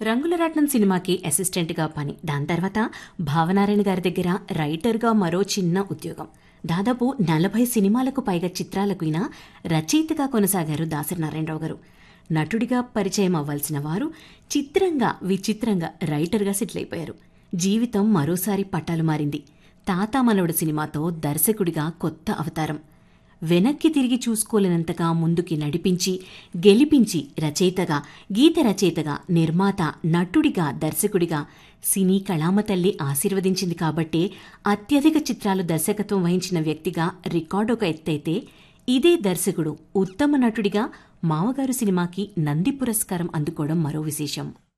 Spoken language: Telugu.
రంగుల రాట్నం సినిమాకి అసిస్టెంట్గా పని దాని తర్వాత భావనారాయణ గారి దగ్గర రైటర్గా మరో చిన్న ఉద్యోగం దాదాపు నలభై సినిమాలకు పైగా చిత్రాలకు ఈయన రచయితగా కొనసాగారు దాసరి నారాయణరావు గారు నటుడిగా పరిచయం అవ్వాల్సిన వారు చిత్రంగా విచిత్రంగా రైటర్గా సెటిల్ అయిపోయారు జీవితం మరోసారి పట్టాలు మారింది తాత మనవడు సినిమాతో దర్శకుడిగా కొత్త అవతారం వెనక్కి తిరిగి చూసుకోలేనంతగా ముందుకి నడిపించి గెలిపించి రచయితగా గీత రచయితగా నిర్మాత నటుడిగా దర్శకుడిగా సినీ కళామ తల్లి ఆశీర్వదించింది కాబట్టే అత్యధిక చిత్రాలు దర్శకత్వం వహించిన వ్యక్తిగా రికార్డు ఒక ఎత్తైతే ఇదే దర్శకుడు ఉత్తమ నటుడిగా మామగారు సినిమాకి నంది పురస్కారం అందుకోవడం మరో విశేషం